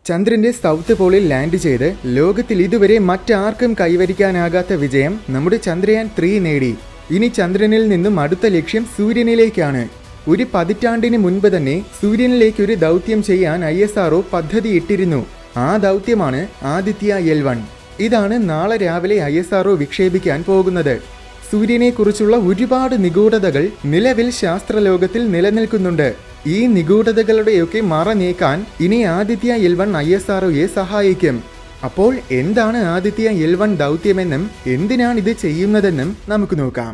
ചന്ദ്രന്റെ south പോളിൽ land ചെയ്ത് ലോകത്തിൽ ഇതുവരെ മറ്റാർക്കും കൈവരിക്കാനാകാത്ത വിജയം നമ്മുടെ ചന്ദ്രയാൻ ത്രീ നേടി ഇനി ചന്ദ്രനിൽ നിന്നും അടുത്ത ലക്ഷ്യം സൂര്യനിലേക്കാണ് ഒരു പതിറ്റാണ്ടിന് മുൻപ് തന്നെ സൂര്യനിലേക്ക് ഒരു ദൗത്യം ചെയ്യാൻ ഐ എസ് ആർഒ പദ്ധതി ഇട്ടിരുന്നു ആ ദൗത്യമാണ് ആദിത്യ എൽ വൺ ഇതാണ് നാളെ രാവിലെ ഐ എസ് ആർഒ വിക്ഷേപിക്കാൻ പോകുന്നത് സൂര്യനെക്കുറിച്ചുള്ള ഒരുപാട് നിഗൂഢതകൾ നിലവിൽ ശാസ്ത്രലോകത്തിൽ നിലനിൽക്കുന്നുണ്ട് ഈ നിഗൂഢതകളുടെയൊക്കെ മറ നീക്കാൻ ഇനി Aditya L one I S ആർഒയെ സഹായിക്കും അപ്പോൾ എന്താണ് ആദിത്യ എൽ വൺ ദൗത്യമെന്നും എന്തിനാണ് ഇത് ചെയ്യുന്നതെന്നും നമുക്ക് നോക്കാം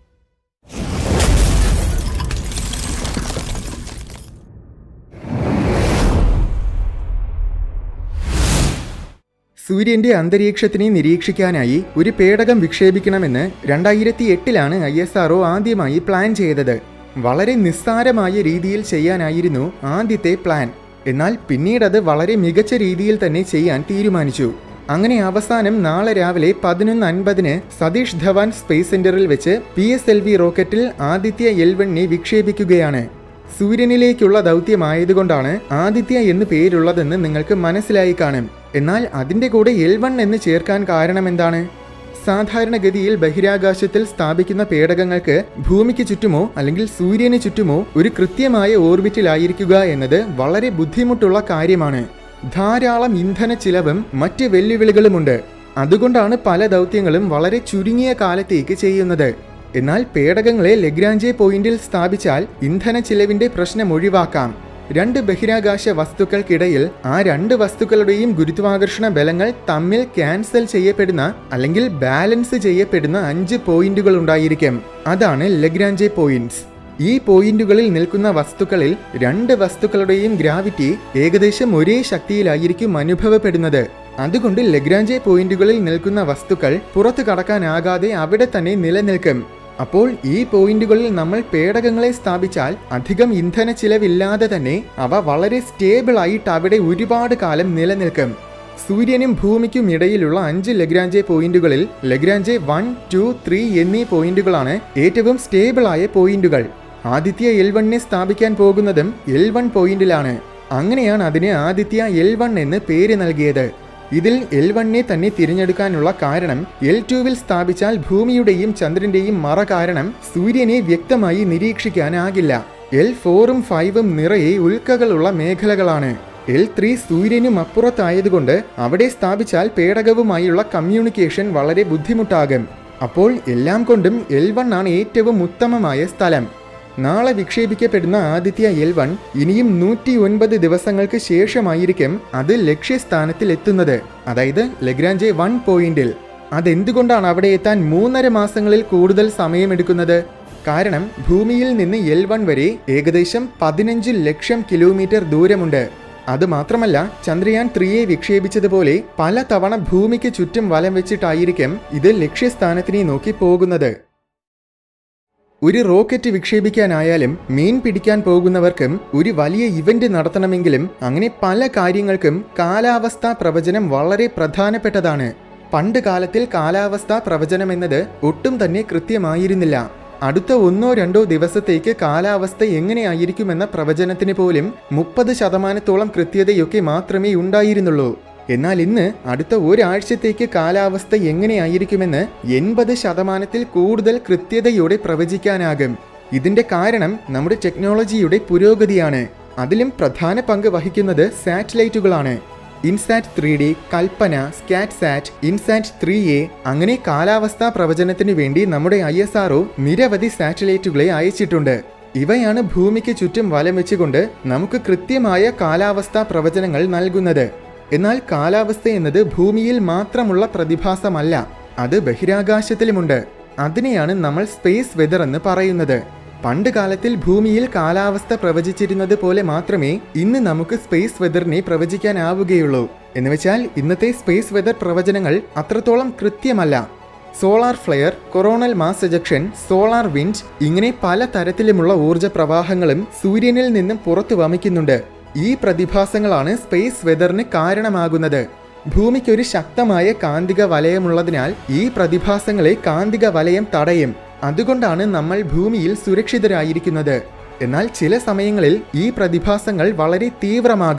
സൂര്യന്റെ അന്തരീക്ഷത്തിനെ നിരീക്ഷിക്കാനായി ഒരു പേടകം വിക്ഷേപിക്കണമെന്ന് രണ്ടായിരത്തി എട്ടിലാണ് ഐ എസ് ആർഒ ആദ്യമായി പ്ലാൻ ചെയ്തത് വളരെ നിസ്സാരമായ രീതിയിൽ ചെയ്യാനായിരുന്നു ആദ്യത്തെ പ്ലാൻ എന്നാൽ പിന്നീട് അത് വളരെ മികച്ച രീതിയിൽ തന്നെ ചെയ്യാൻ തീരുമാനിച്ചു അങ്ങനെ അവസാനം നാളെ രാവിലെ പതിനൊന്ന് അൻപതിന് സതീഷ് ധവാൻ സ്പേസ് സെന്ററിൽ വെച്ച് പി എസ് എൽ വി റോക്കറ്റിൽ ആദിത്യ എൽ വണ്ണിനെ വിക്ഷേപിക്കുകയാണ് സൂര്യനിലേക്കുള്ള ദൗത്യമായതുകൊണ്ടാണ് ആദിത്യ എന്ന് പേരുള്ളതെന്ന് നിങ്ങൾക്ക് മനസ്സിലായി കാണും എന്നാൽ അതിന്റെ കൂടെ എൽ വൺ എന്ന് ചേർക്കാൻ കാരണമെന്താണ് സാധാരണഗതിയിൽ ബഹിരാകാശത്തിൽ സ്ഥാപിക്കുന്ന പേടകങ്ങൾക്ക് ഭൂമിക്ക് ചുറ്റുമോ അല്ലെങ്കിൽ സൂര്യന് ചുറ്റുമോ ഒരു കൃത്യമായ ഓർബിറ്റിലായിരിക്കുക എന്നത് വളരെ ബുദ്ധിമുട്ടുള്ള കാര്യമാണ് ധാരാളം ഇന്ധന ചിലവും മറ്റ് വെല്ലുവിളികളുമുണ്ട് അതുകൊണ്ടാണ് പല ദൗത്യങ്ങളും വളരെ ചുരുങ്ങിയ കാലത്തേക്ക് ചെയ്യുന്നത് എന്നാൽ പേടകങ്ങളെ ലഗ്രാഞ്ചെ പോയിന്റിൽ സ്ഥാപിച്ചാൽ ഇന്ധന ചിലവിന്റെ പ്രശ്നം ഒഴിവാക്കാം രണ്ട് ബഹിരാകാശ വസ്തുക്കൾക്കിടയിൽ ആ രണ്ട് വസ്തുക്കളുടെയും ഗുരുത്വാകർഷണ ബലങ്ങൾ തമ്മിൽ ക്യാൻസൽ ചെയ്യപ്പെടുന്ന അല്ലെങ്കിൽ ബാലൻസ് ചെയ്യപ്പെടുന്ന അഞ്ച് പോയിന്റുകൾ ഉണ്ടായിരിക്കും അതാണ് ലഗ്രാഞ്ചെ പോയിന്റ്സ് ഈ പോയിന്റുകളിൽ നിൽക്കുന്ന വസ്തുക്കളിൽ രണ്ട് വസ്തുക്കളുടെയും ഗ്രാവിറ്റി ഏകദേശം ഒരേ ശക്തിയിലായിരിക്കും അനുഭവപ്പെടുന്നത് അതുകൊണ്ട് ലഗ്രാഞ്ചെ പോയിന്റുകളിൽ നിൽക്കുന്ന വസ്തുക്കൾ പുറത്തു കടക്കാനാകാതെ അവിടെ തന്നെ നിലനിൽക്കും അപ്പോൾ ഈ പോയിന്റുകളിൽ നമ്മൾ പേടകങ്ങളെ സ്ഥാപിച്ചാൽ അധികം ഇന്ധന ചിലവില്ലാതെ തന്നെ അവ വളരെ സ്റ്റേബിൾ ആയിട്ട് അവിടെ ഒരുപാട് കാലം നിലനിൽക്കും സൂര്യനും ഭൂമിക്കും ഇടയിലുള്ള അഞ്ച് ലഗ്രാഞ്ചെ പോയിന്റുകളിൽ ലഗ്രാഞ്ചെ വൺ ടു ത്രീ എന്നീ പോയിന്റുകളാണ് ഏറ്റവും സ്റ്റേബിൾ ആയ പോയിന്റുകൾ ആദിത്യ എൽ വണ്ണിനെ സ്ഥാപിക്കാൻ പോകുന്നതും എൽ വൺ പോയിന്റിലാണ് അങ്ങനെയാണ് അതിന് ആദിത്യ എൽ വൺ എന്ന് പേര് നൽകിയത് ഇതിൽ എൽ വണ്ണിനെ തന്നെ തിരഞ്ഞെടുക്കാനുള്ള കാരണം എൽ ടുവിൽ സ്ഥാപിച്ചാൽ ഭൂമിയുടെയും ചന്ദ്രന്റെയും മറ കാരണം സൂര്യനെ വ്യക്തമായി നിരീക്ഷിക്കാനാകില്ല എൽ ഫോറും ഫൈവും നിറയെ ഉൽക്കകളുള്ള മേഖലകളാണ് എൽ ത്രീ സൂര്യനും അപ്പുറത്തായതുകൊണ്ട് അവിടെ സ്ഥാപിച്ചാൽ പേടകവുമായുള്ള കമ്മ്യൂണിക്കേഷൻ വളരെ ബുദ്ധിമുട്ടാകും അപ്പോൾ എല്ലാം കൊണ്ടും എൽ വൺ ആണ് ഏറ്റവും ഉത്തമമായ സ്ഥലം നാളെ വിക്ഷേപിക്കപ്പെടുന്ന ആദിത്യ എൽ വൺ ഇനിയും നൂറ്റി ഒൻപത് ദിവസങ്ങൾക്ക് ശേഷമായിരിക്കും അത് ലക്ഷ്യസ്ഥാനത്തിൽ എത്തുന്നത് അതായത് ലഗ്രാഞ്ചെ വൺ പോയിന്റിൽ അതെന്തുകൊണ്ടാണ് അവിടെ എത്താൻ മൂന്നര മാസങ്ങളിൽ കൂടുതൽ സമയമെടുക്കുന്നത് കാരണം ഭൂമിയിൽ നിന്ന് എൽ വൺ വരെ ഏകദേശം പതിനഞ്ച് ലക്ഷം കിലോമീറ്റർ ദൂരമുണ്ട് അത് മാത്രമല്ല ചന്ദ്രയാൻ ത്രീയെ വിക്ഷേപിച്ചതുപോലെ പല തവണ ഭൂമിക്ക് ചുറ്റും വലം വെച്ചിട്ടായിരിക്കും ഇത് ലക്ഷ്യസ്ഥാനത്തിനെ നോക്കി പോകുന്നത് ഒരു റോക്കറ്റ് വിക്ഷേപിക്കാനായാലും മീൻ പിടിക്കാൻ പോകുന്നവർക്കും ഒരു വലിയ ഇവന്റ് നടത്തണമെങ്കിലും അങ്ങനെ പല കാര്യങ്ങൾക്കും കാലാവസ്ഥാ പ്രവചനം വളരെ പ്രധാനപ്പെട്ടതാണ് പണ്ട് കാലത്തിൽ കാലാവസ്ഥാ പ്രവചനം എന്നത് ഒട്ടും തന്നെ കൃത്യമായിരുന്നില്ല അടുത്ത ഒന്നോ രണ്ടോ ദിവസത്തേക്ക് കാലാവസ്ഥ എങ്ങനെയായിരിക്കുമെന്ന പ്രവചനത്തിന് പോലും മുപ്പത് ശതമാനത്തോളം കൃത്യതയൊക്കെ മാത്രമേ ഉണ്ടായിരുന്നുള്ളൂ എന്നാൽ ഇന്ന് അടുത്ത ഒരാഴ്ചത്തേക്ക് കാലാവസ്ഥ എങ്ങനെയായിരിക്കുമെന്ന് എൺപത് ശതമാനത്തിൽ കൂടുതൽ കൃത്യതയോടെ പ്രവചിക്കാനാകും ഇതിന്റെ കാരണം നമ്മുടെ ടെക്നോളജിയുടെ പുരോഗതിയാണ് അതിലും പ്രധാന പങ്ക് വഹിക്കുന്നത് സാറ്റലൈറ്റുകളാണ് INSAT three D Kalpana Scatsat INSAT three A അങ്ങനെ കാലാവസ്ഥാ പ്രവചനത്തിന് വേണ്ടി നമ്മുടെ ഐ എസ് ആർഒ നിരവധി സാറ്റലൈറ്റുകളെ അയച്ചിട്ടുണ്ട് ഇവയാണ് ഭൂമിക്ക് ചുറ്റും വലം വെച്ചുകൊണ്ട് നമുക്ക് കൃത്യമായ കാലാവസ്ഥാ പ്രവചനങ്ങൾ നൽകുന്നത് എന്നാൽ കാലാവസ്ഥ എന്നത് ഭൂമിയിൽ മാത്രമുള്ള പ്രതിഭാസമല്ല അത് ബഹിരാകാശത്തിലുമുണ്ട് അതിനെയാണ് നമ്മൾ സ്പേസ് വെതർ എന്ന് പറയുന്നത് പണ്ട് കാലത്തിൽ ഭൂമിയിൽ കാലാവസ്ഥ പ്രവചിച്ചിരുന്നത് പോലെ മാത്രമേ ഇന്ന് നമുക്ക് സ്പേസ് വെതറിനെ പ്രവചിക്കാനാവുകയുള്ളൂ എന്നുവെച്ചാൽ ഇന്നത്തെ സ്പേസ് വെതർ പ്രവചനങ്ങൾ അത്രത്തോളം കൃത്യമല്ല solar flare coronal mass ejection solar wind ഇങ്ങനെ പല തരത്തിലുമുള്ള ഊർജ പ്രവാഹങ്ങളും സൂര്യനിൽ നിന്നും പുറത്തു വമിക്കുന്നുണ്ട് ഈ പ്രതിഭാസങ്ങളാണ് സ്പേസ് വെതറിന് കാരണമാകുന്നത് ഭൂമിക്കൊരു ശക്തമായ കാന്തിക വലയമുള്ളതിനാൽ ഈ പ്രതിഭാസങ്ങളെ കാന്തിക വലയം തടയും അതുകൊണ്ടാണ് നമ്മൾ ഭൂമിയിൽ സുരക്ഷിതരായിരിക്കുന്നത് എന്നാൽ ചില സമയങ്ങളിൽ ഈ പ്രതിഭാസങ്ങൾ വളരെ തീവ്രമാകും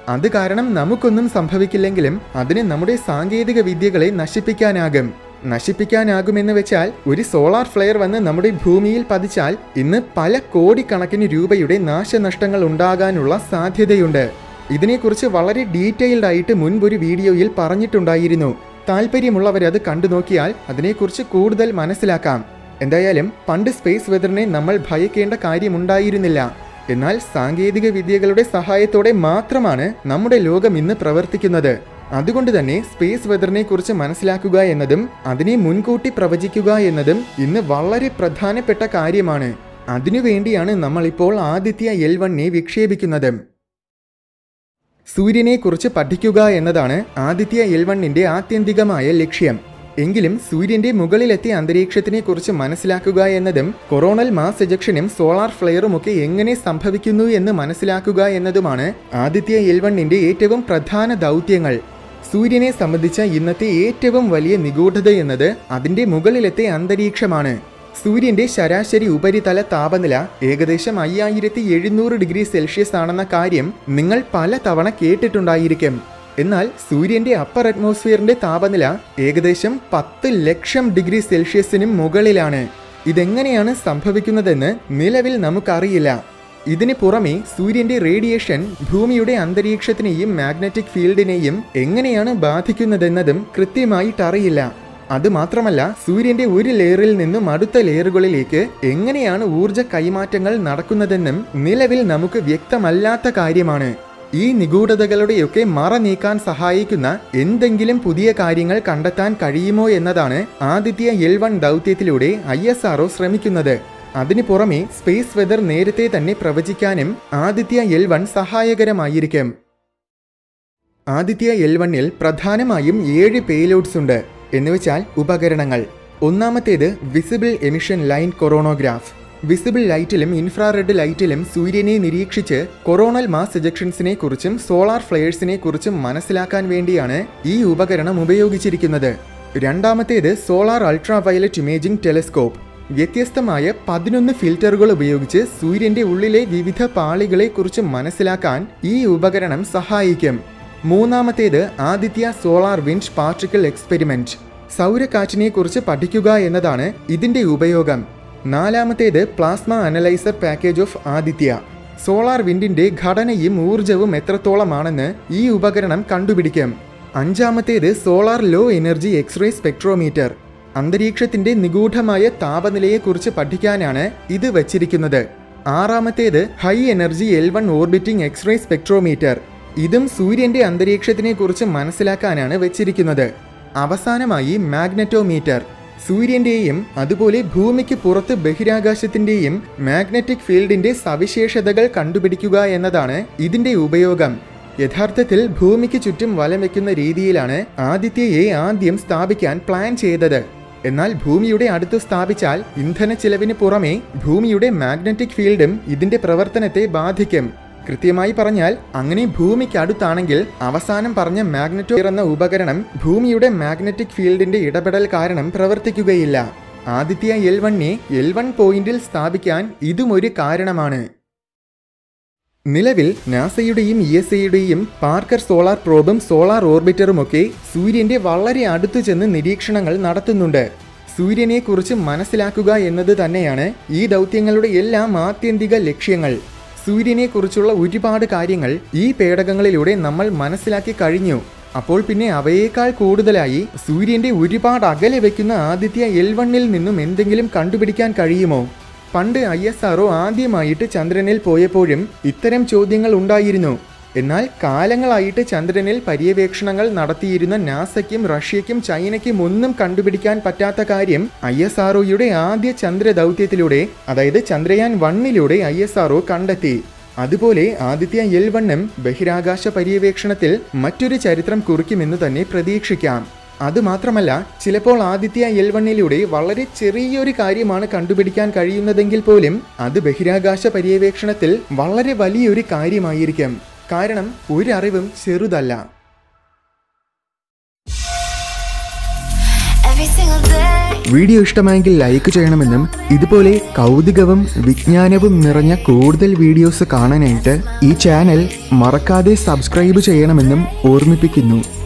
അത് കാരണം നമുക്കൊന്നും സംഭവിക്കില്ലെങ്കിലും അതിന് നമ്മുടെ സാങ്കേതിക വിദ്യകളെ നശിപ്പിക്കാനാകും നശിപ്പിക്കാനാകുമെന്ന് വെച്ചാൽ ഒരു സോളാർ ഫ്ലെയർ വന്ന് നമ്മുടെ ഭൂമിയിൽ പതിച്ചാൽ ഇന്ന് പല കോടിക്കണക്കിന് രൂപയുടെ നാശനഷ്ടങ്ങൾ ഉണ്ടാകാനുള്ള സാധ്യതയുണ്ട് ഇതിനെക്കുറിച്ച് വളരെ ഡീറ്റെയിൽഡ് ആയിട്ട് മുൻപൊരു വീഡിയോയിൽ പറഞ്ഞിട്ടുണ്ടായിരുന്നു താല്പര്യമുള്ളവരത് കണ്ടു നോക്കിയാൽ അതിനെക്കുറിച്ച് കൂടുതൽ മനസ്സിലാക്കാം എന്തായാലും പണ്ട് സ്പേസ് വെതറിനെ നമ്മൾ ഭയക്കേണ്ട കാര്യമുണ്ടായിരുന്നില്ല എന്നാൽ സാങ്കേതിക വിദ്യകളുടെ സഹായത്തോടെ മാത്രമാണ് നമ്മുടെ ലോകം ഇന്ന് പ്രവർത്തിക്കുന്നത് അതുകൊണ്ട് തന്നെ സ്പേസ് വെതറിനെ കുറിച്ച് മനസ്സിലാക്കുക എന്നതും അതിനെ മുൻകൂട്ടി പ്രവചിക്കുക എന്നതും ഇന്ന് വളരെ പ്രധാനപ്പെട്ട കാര്യമാണ് അതിനുവേണ്ടിയാണ് നമ്മളിപ്പോൾ ആദിത്യ എൽ വണ്ണെ വിക്ഷേപിക്കുന്നത് സൂര്യനെക്കുറിച്ച് പഠിക്കുക എന്നതാണ് ആദിത്യ എൽ വണ്ണിന്റെ ആത്യന്തികമായ ലക്ഷ്യം എങ്കിലും സൂര്യന്റെ മുകളിലെത്തിയ അന്തരീക്ഷത്തിനെക്കുറിച്ച് മനസ്സിലാക്കുക എന്നതും കൊറോണൽ മാസ് എജക്ഷനും സോളാർ ഫ്ലെയറും ഒക്കെ എങ്ങനെ സംഭവിക്കുന്നു എന്ന് മനസ്സിലാക്കുക എന്നതുമാണ് ആദിത്യ എൽ വണ്ണിന്റെ ഏറ്റവും പ്രധാന ദൗത്യങ്ങൾ സൂര്യനെ സംബന്ധിച്ച ഇന്നത്തെ ഏറ്റവും വലിയ നിഗൂഢത എന്നത് അതിന്റെ മുകളിലത്തെ അന്തരീക്ഷമാണ് സൂര്യന്റെ ശരാശരി ഉപരിതല താപനില ഏകദേശം അയ്യായിരത്തി എഴുന്നൂറ് ഡിഗ്രി സെൽഷ്യസ് ആണെന്ന കാര്യം നിങ്ങൾ പല തവണ കേട്ടിട്ടുണ്ടായിരിക്കും എന്നാൽ സൂര്യന്റെ അപ്പർ അറ്റ്മോസ്ഫിയറിന്റെ താപനില ഏകദേശം പത്ത് ലക്ഷം ഡിഗ്രി സെൽഷ്യസിനും മുകളിലാണ് ഇതെങ്ങനെയാണ് സംഭവിക്കുന്നതെന്ന് നിലവിൽ നമുക്കറിയില്ല ഇതിന് പുറമെ സൂര്യന്റെ റേഡിയേഷൻ ഭൂമിയുടെ അന്തരീക്ഷത്തിനെയും മാഗ്നറ്റിക് ഫീൽഡിനെയും എങ്ങനെയാണ് ബാധിക്കുന്നതെന്നതും കൃത്യമായിട്ടറിയില്ല അതുമാത്രമല്ല സൂര്യന്റെ ഒരു ലെയറിൽ നിന്നും അടുത്ത ലെയറുകളിലേക്ക് എങ്ങനെയാണ് ഊർജ കൈമാറ്റങ്ങൾ നടക്കുന്നതെന്നും നിലവിൽ നമുക്ക് വ്യക്തമല്ലാത്ത കാര്യമാണ് ഈ നിഗൂഢതകളുടെയൊക്കെ മറ നീക്കാൻ സഹായിക്കുന്ന എന്തെങ്കിലും പുതിയ കാര്യങ്ങൾ കണ്ടെത്താൻ കഴിയുമോ എന്നതാണ് ആദിത്യ എൽ വൺ ദൗത്യത്തിലൂടെ ഐ എസ് ആർഒ ശ്രമിക്കുന്നത് അതിനു പുറമെ സ്പേസ് വെതർ നേരത്തെ തന്നെ പ്രവചിക്കാനും ആദിത്യ എൽ വൺ സഹായകരമായിരിക്കും ആദിത്യ എൽ വണ്ണിൽ പ്രധാനമായും ഏഴ് പേലോഡ്സ് ഉണ്ട് എന്നുവെച്ചാൽ ഉപകരണങ്ങൾ ഒന്നാമത്തേത് visible emission line coronagraph visible ലൈറ്റിലും ഇൻഫ്രാറെഡ് ലൈറ്റിലും സൂര്യനെ നിരീക്ഷിച്ച് കൊറോണൽ മാസ് എജക്ഷൻസിനെ കുറിച്ചും സോളാർ ഫ്ലെയേഴ്സിനെ കുറിച്ചും മനസ്സിലാക്കാൻ വേണ്ടിയാണ് ഈ ഉപകരണം ഉപയോഗിച്ചിരിക്കുന്നത് രണ്ടാമത്തേത് solar ultraviolet imaging telescope വ്യത്യസ്തമായ പതിനൊന്ന് ഫിൽറ്ററുകൾ ഉപയോഗിച്ച് സൂര്യന്റെ ഉള്ളിലെ വിവിധ പാളികളെ കുറിച്ച് മനസ്സിലാക്കാൻ ഈ ഉപകരണം സഹായിക്കും മൂന്നാമത്തേത് Aditya solar wind particle experiment സൗരക്കാറ്റിനെ കുറിച്ച് പഠിക്കുക എന്നതാണ് ഇതിന്റെ ഉപയോഗം നാലാമത്തേത് plasma analyser package of Aditya solar വിൻഡിന്റെ ഘടനയും ഊർജവും എത്രത്തോളമാണെന്ന് ഈ ഉപകരണം കണ്ടുപിടിക്കും അഞ്ചാമത്തേത് solar low energy X-ray spectrometer അന്തരീക്ഷത്തിന്റെ നിഗൂഢമായ താപനിലയെക്കുറിച്ച് പഠിക്കാനാണ് ഇത് വച്ചിരിക്കുന്നത് ആറാമത്തേത് high energy L one orbiting X-ray spectrometer ഇതും സൂര്യന്റെ അന്തരീക്ഷത്തിനെ കുറിച്ച് മനസ്സിലാക്കാനാണ് വെച്ചിരിക്കുന്നത് അവസാനമായി മാഗ്നറ്റോമീറ്റർ സൂര്യന്റെയും അതുപോലെ ഭൂമിക്ക് പുറത്ത് ബഹിരാകാശത്തിന്റെയും മാഗ്നറ്റിക് ഫീൽഡിന്റെ സവിശേഷതകൾ കണ്ടുപിടിക്കുക എന്നതാണ് ഇതിന്റെ ഉപയോഗം യഥാർത്ഥത്തിൽ ഭൂമിക്ക് ചുറ്റും വലം വെക്കുന്ന രീതിയിലാണ് ആദിത്യയെ ആദ്യം സ്ഥാപിക്കാൻ പ്ലാൻ ചെയ്തത് എന്നാൽ ഭൂമിയുടെ അടുത്ത് സ്ഥാപിച്ചാൽ ഇന്ധന ചിലവിന് പുറമെ ഭൂമിയുടെ മാഗ്നറ്റിക് ഫീൽഡും ഇതിന്റെ പ്രവർത്തനത്തെ ബാധിക്കും കൃത്യമായി പറഞ്ഞാൽ അങ്ങനെ ഭൂമിക്ക് അടുത്താണെങ്കിൽ അവസാനം പറഞ്ഞ മാഗ്നറ്റോ എന്ന ഉപകരണം ഭൂമിയുടെ മാഗ്നറ്റിക് ഫീൽഡിന്റെ ഇടപെടൽ കാരണം പ്രവർത്തിക്കുകയില്ല ആദിത്യ എൽ വണ്ണെ എൽ വൺ പോയിന്റിൽ സ്ഥാപിക്കാൻ ഇതും ഒരു കാരണമാണ് നിലവിൽ നാസയുടെയും ഇ എസ് എയുടെയും പാർക്കർ സോളാർ പ്രോബും സോളാർ ഓർബിറ്ററുമൊക്കെ സൂര്യന്റെ വളരെ അടുത്തു ചെന്ന് നിരീക്ഷണങ്ങൾ നടത്തുന്നുണ്ട് സൂര്യനെക്കുറിച്ച് മനസ്സിലാക്കുക എന്നത് തന്നെയാണ് ഈ ദൗത്യങ്ങളുടെ എല്ലാം ആത്യന്തിക ലക്ഷ്യങ്ങൾ സൂര്യനെക്കുറിച്ചുള്ള ഒരുപാട് കാര്യങ്ങൾ ഈ പേടകങ്ങളിലൂടെ നമ്മൾ മനസ്സിലാക്കി കഴിഞ്ഞു അപ്പോൾ പിന്നെ അവയേക്കാൾ കൂടുതലായി സൂര്യന്റെ ഒരുപാട് അകലെ വെക്കുന്ന ആദിത്യ എൽ വണ്ണിൽ നിന്നും എന്തെങ്കിലും കണ്ടുപിടിക്കാൻ കഴിയുമോ പണ്ട് ഐ എസ് ആർഒ ആദ്യമായിട്ട് ചന്ദ്രനിൽ പോയപ്പോഴും ഇത്തരം ചോദ്യങ്ങൾ ഉണ്ടായിരുന്നു എന്നാൽ കാലങ്ങളായിട്ട് ചന്ദ്രനിൽ പര്യവേക്ഷണങ്ങൾ നടത്തിയിരുന്ന നാസയ്ക്കും റഷ്യയ്ക്കും ചൈനയ്ക്കും ഒന്നും കണ്ടുപിടിക്കാൻ പറ്റാത്ത കാര്യം ഐ എസ് ആർഒയുടെ ആദ്യ ചന്ദ്ര ദൗത്യത്തിലൂടെ അതായത് ചന്ദ്രയാൻ വണ്ണിലൂടെ ഐ എസ് ആർഒ കണ്ടെത്തി അതുപോലെ ആദിത്യ എൽ വണ്ണും ബഹിരാകാശ പര്യവേക്ഷണത്തിൽ മറ്റൊരു ചരിത്രം കുറിക്കുമെന്ന് തന്നെ പ്രതീക്ഷിക്കാം അതുമാത്രമല്ല ചിലപ്പോൾ ആദിത്യ എൽ വണ്ണിലൂടെ വളരെ ചെറിയൊരു കാര്യമാണ് കണ്ടുപിടിക്കാൻ കഴിയുന്നതെങ്കിൽ പോലും അത് ബഹിരാകാശ പര്യവേക്ഷണത്തിൽ വളരെ വലിയൊരു കാര്യമായിരിക്കും കാരണം ഒരറിവും ചെറുതല്ല Every single day വീഡിയോ ഇഷ്ടമായെങ്കിൽ ലൈക്ക് ചെയ്യണമെന്നും ഇതുപോലെ കൗതുകവും വിജ്ഞാനവും നിറഞ്ഞ കൂടുതൽ വീഡിയോസ് കാണാനായിട്ട് ഈ ചാനൽ മറക്കാതെ സബ്സ്ക്രൈബ് ചെയ്യണമെന്നും ഓർമ്മിപ്പിക്കുന്നു